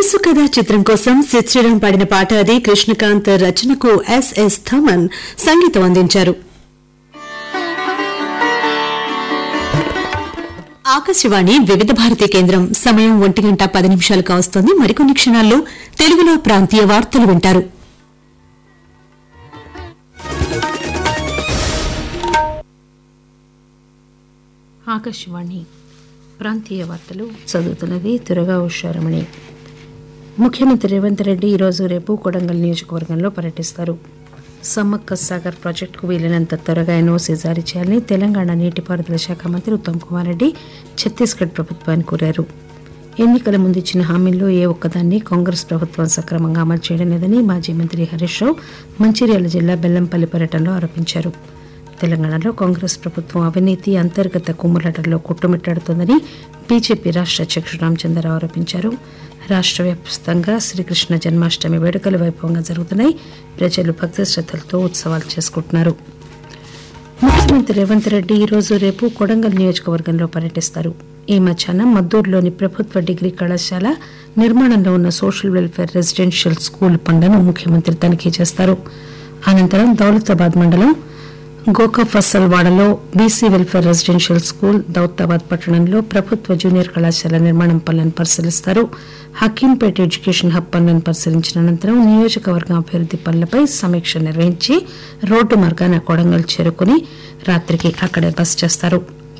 మనసు కథ చిత్రం కోసం సిద్ శ్రీరామ్ పాడిన పాట అది కృష్ణకాంత్ రచనకు ఎస్ఎస్ థమన్ సంగీతం అందించారు ఆకాశవాణి వివిధ భారతి కేంద్రం సమయం ఒంటి గంట పది నిమిషాలు కావస్తోంది మరికొన్ని క్షణాల్లో తెలుగులో ప్రాంతీయ వార్తలు వింటారు ఆకాశవాణి ప్రాంతీయ వార్తలు చదువుతున్నది తురగా ఉషారమణి ముఖ్యమంత్రి రేవంత్ రెడ్డి ఈరోజు రేపు కొడంగల్ నియోజకవర్గంలో పర్యటిస్తారు సమ్మక్క సాగర్ ప్రాజెక్టుకు వీలైనంత త్వరగా ఎన్ఓసీ జారీ చేయాలని తెలంగాణ నీటిపారుదల శాఖ మంత్రి ఉత్తమ్ కుమార్ రెడ్డి ఛత్తీస్గఢ్ ప్రభుత్వాన్ని కోరారు ఎన్నికల ముందు ఇచ్చిన హామీల్లో ఏ ఒక్కదాన్ని కాంగ్రెస్ ప్రభుత్వం సక్రమంగా అమలు చేయడం లేదని మాజీ మంత్రి హరీష్ రావు మంచిర్యాల జిల్లా బెల్లంపల్లి పర్యటనలో ఆరోపించారు తెలంగాణలో కాంగ్రెస్ ప్రభుత్వం అవినీతి అంతర్గత కుమ్ములాటల్లో కొట్టుమిట్టాడుతోందని బీజేపీ రాష్ట్ర అధ్యక్షుడు రామచంద్రరావు ఆరోపించారు రాష్ట్ర వ్యాప్తంగా శ్రీకృష్ణ జన్మాష్టమి వేడుకలు వైభవంగా జరుగుతున్నాయి ప్రజలు భక్తి శ్రద్దలతో ఉత్సవాలు చేసుకుంటున్నారు ముఖ్యమంత్రి రేవంత్ రెడ్డి ఈ రోజు రేపు కొడంగల్ నియోజకవర్గంలో పర్యటిస్తారు ఈ మధ్యాహ్నం మద్దూరులోని ప్రభుత్వ డిగ్రీ కళాశాల నిర్మాణంలో ఉన్న సోషల్ వెల్ఫేర్ రెసిడెన్షియల్ స్కూల్ పనులను ముఖ్యమంత్రి తనిఖీ చేస్తారు అనంతరం దౌలతాబాద్ మండలం గోకాఫసల్ వాడలో BC welfare residential school Daulatabad పట్టణంలో ప్రభుత్వ జూనియర్ కళాశాల నిర్మాణం పనులను పరిశీలిస్తారు హకీంపేట ఎడ్యుకేషన్ హబ్ పనులను పరిశీలించిన అనంతరం నియోజకవర్గం అభివృద్ది పనులపై సమీక్ష నిర్వహించి రోడ్డు మార్గాన కొడంగల్ చేరుకుని రాత్రికి అక్కడే బస చేస్తారు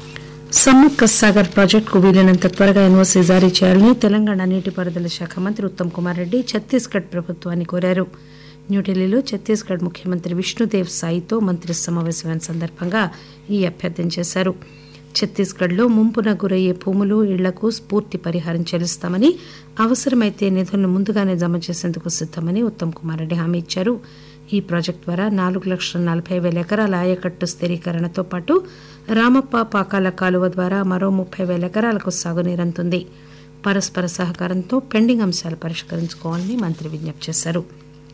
సమ్మక్క సాగర్ ప్రాజెక్టుకు వీలైనంత త్వరగా ఎన్ఓసీ జారీ చేయాలని తెలంగాణ నీటిపారుదల శాఖ మంత్రి ఉత్తమ్ కుమార్ రెడ్డి ఛత్తీస్గఢ్ ప్రభుత్వాన్ని కోరారు న్యూఢిల్లీలో ఛత్తీస్గఢ్ ముఖ్యమంత్రి విష్ణుదేవ్ సాయితో మంత్రి సమావేశమైన సందర్భంగా ఈ అభ్యర్థన చేశారు ఛత్తీస్గఢ్లో ముంపున గురయ్యే భూములు ఇళ్లకు స్ఫూర్తి పరిహారం చెల్లిస్తామని అవసరమైతే నిధులను ముందుగానే జమ చేసేందుకు సిద్దమని ఉత్తమ్ కుమార్ రెడ్డి హామీ ఇచ్చారు ఈ ప్రాజెక్టు ద్వారా నాలుగు లక్షల నలభై వేల ఎకరాల ఆయకట్టు స్థిరీకరణతో పాటు రామప్ప పాకాల కాలువ ద్వారా మరో ముప్పై వేల ఎకరాలకు సాగునీరు అందుతుంది పరస్పర సహకారంతో పెండింగ్ అంశాలు పరిష్కరించుకోవాలని మంత్రి విజ్ఞప్తి చేశారు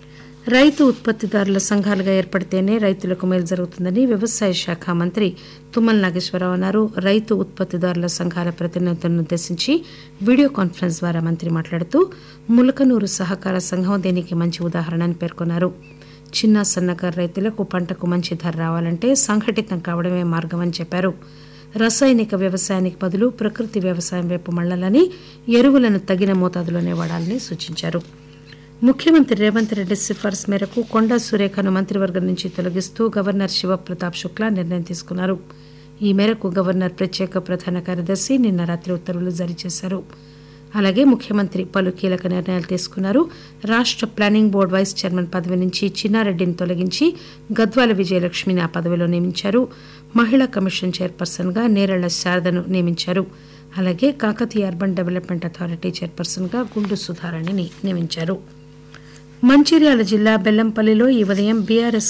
రైతు ఉత్పత్తిదారుల సంఘాలుగా ఏర్పడితేనే రైతులకు మేలు జరుగుతుందని వ్యవసాయ శాఖ మంత్రి తుమ్మల నాగేశ్వరరావు అన్నారు రైతు ఉత్పత్తిదారుల సంఘాల ప్రతినిధులను ఉద్దేశించి వీడియో కాన్ఫరెన్స్ ద్వారా మంత్రి మాట్లాడుతూ ములకనూరు సహకార సంఘం దీనికి మంచి ఉదాహరణ అని పేర్కొన్నారు చిన్న సన్నకారు రైతులకు పంటకు మంచి ధర రావాలంటే సంఘటితం కావడమే మార్గమని చెప్పారు రసాయనిక వ్యవసాయానికి బదులు ప్రకృతి వ్యవసాయం వైపు మళ్లాలని ఎరువులను తగిన మోతాదులోనే వాడాలని సూచించారు ముఖ్యమంత్రి రేవంత్ రెడ్డి సిఫార్సు మేరకు కొండా సురేఖను మంత్రివర్గం నుంచి తొలగిస్తూ గవర్నర్ శివప్రతాప్ శుక్లా నిర్ణయం తీసుకున్నారు ఈ మేరకు గవర్నర్ ప్రత్యేక ప్రధాన కార్యదర్శి నిన్న రాత్రి ఉత్తర్వులు జారీ చేశారు అలాగే ముఖ్యమంత్రి పలు కీలక నిర్ణయాలు తీసుకున్నారు రాష్ట్ర ప్లానింగ్ బోర్డు వైస్ చైర్మన్ పదవి నుంచి చిన్నారెడ్డిని తొలగించి గద్వాల విజయలక్ష్మిని ఆ పదవిలో నియమించారు మహిళా కమిషన్ చైర్పర్సన్ గా నేరళ్ల శారదను నియమించారు అలాగే Kakatiya urban development authority chairperson గా గుండు సుధారాణిని నియమించారు మంచిర్యాల జిల్లా బెల్లంపల్లిలో ఈ ఉదయం బీఆర్ఎస్